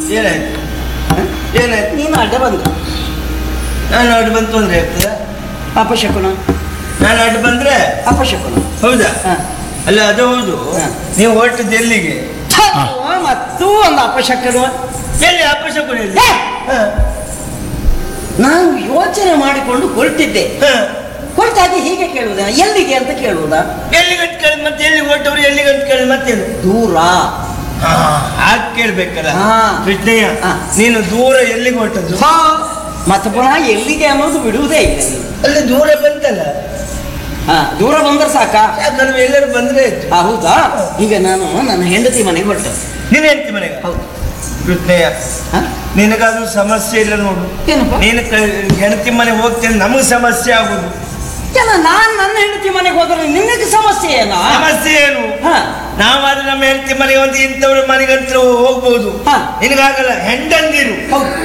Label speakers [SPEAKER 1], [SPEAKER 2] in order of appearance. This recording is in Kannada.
[SPEAKER 1] ಏನಾಯ್ತು
[SPEAKER 2] ಹ?
[SPEAKER 1] ಏನಾಯ್ತು
[SPEAKER 2] ನೀನು ಅಡ್ಡ ಬಂದ
[SPEAKER 1] ನಾನು ಅಡ್ಡ ಬಂತು ಅಂದ್ರೆ ಆಗ್ತದ
[SPEAKER 2] ಅಪಶಕುನ
[SPEAKER 1] ನಾನು ಅಡ್ಡ ಬಂದ್ರೆ
[SPEAKER 2] ಅಪಶಕುನ
[SPEAKER 1] ಹೌದಾ
[SPEAKER 2] ಹ.
[SPEAKER 1] ಅಲ್ಲ ಅದು ಹೌದು
[SPEAKER 2] ಹ.
[SPEAKER 1] ನೀವು ಹೊರಟದ್ದು ಎಲ್ಲಿಗೆ
[SPEAKER 2] ಥು, ಮತ್ತೂ ಒಂದು ಅಪಶಕುನ
[SPEAKER 1] ಎಲ್ಲಿ ಅಪಶಕುನ ಎಲ್ಲಿ
[SPEAKER 2] ಹೇ!
[SPEAKER 1] ಹ.
[SPEAKER 2] ನಾನು ಯೋಚನೆ ಮಾಡಿಕೊಂಡು ಹೊರಟಿದ್ದೆ
[SPEAKER 1] ಹ.
[SPEAKER 2] ಹೊರಟಾಗ ಹೀಗೆ ಕೇಳುವುದಾ ಎಲ್ಲಿಗೆ ಅಂತ ಕೇಳುವುದಾ
[SPEAKER 1] ಎಲ್ಲಿ ಗಂಟು ಕೇಳಿದ್ ಮತ್ತೆ ಎಲ್ಲಿ ಹೊರಟವ್ರು ಎಲ್ಲಿ ಗಂಟು ಕೇಳಿದ್ ಮತ್ತೇನು
[SPEAKER 2] ದೂರ
[SPEAKER 1] ಹಾಗೆ ಕೇಳ್ಬೇಕಲ್ಲ
[SPEAKER 2] ಹಾ.
[SPEAKER 1] ಕೃಷ್ಣಯ್ಯ
[SPEAKER 2] ಹಾ.
[SPEAKER 1] ನೀನು ದೂರ ಎಲ್ಲಿಗೆ ಹೊರಟದ್ದು
[SPEAKER 2] ಹಾ, ಮತ್ತೆ ಪುನಃ ಎಲ್ಲಿಗೆ ಅನ್ನೋದು ಬಿಡುವುದೇ ಇಲ್ಲ ನೀನು.
[SPEAKER 1] ಅಲ್ಲಿ ದೂರ ಬಂತಲ್ಲ
[SPEAKER 2] ಹಾ ದೂರ ಬಂದ್ರೆ ಸಾಕ
[SPEAKER 1] ಯಾಕಂದ್ರೆ ಎಲ್ಲರೂ ಬಂದ್ರೆ ಆಯ್ತು
[SPEAKER 2] ಹೌದಾ ಈಗ ನಾನು ನನ್ನ ಹೆಂಡತಿ ಮನೆಗೆ ಹೊರಟೆ
[SPEAKER 1] ನೀನು ಹೇಳ್ತಿ ಮನೆಗೆ
[SPEAKER 2] ಹೌದು
[SPEAKER 1] ಕೃಷ್ಣಯ್ಯ
[SPEAKER 2] ಹಾ?
[SPEAKER 1] ನಿನಗಾದ್ರೂ ಸಮಸ್ಯೆ ಇಲ್ಲ ನೋಡು
[SPEAKER 2] ಏನಪ್ಪ
[SPEAKER 1] ನೀನು ಕ- ಹೆಂಡತಿ ಮನೆಗೆ ಹೋಗ್ತೇನೆ ನಮಗೆ ಸಮಸ್ಯೆ ಆಗುದು
[SPEAKER 2] ಎಲ್ಲ ನಾನು ನನ್ನ ಹೆಂಡತಿ ಮನೆಗೆ ಹೋದ್ರೆ ನಿನಗೆ ಸಮಸ್ಯೆ ಏನಾ
[SPEAKER 1] ಸಮಸ್ಯೆ ಏನು
[SPEAKER 2] ಹಾ
[SPEAKER 1] ನಾವಾದ್ರೆ ನಮ್ಮ ಹೆಂಡತಿ ಮನೆಗೆ ಒಂದು ಇಂಥವ್ರ ಮನೆಗಂತೂ ಹೋಗ್ಬೋದು
[SPEAKER 2] ಹಾ.
[SPEAKER 1] ನಿನಗಾಗಲ್ಲ ಹೆಂಡಂದಿರು
[SPEAKER 2] ಹೌದು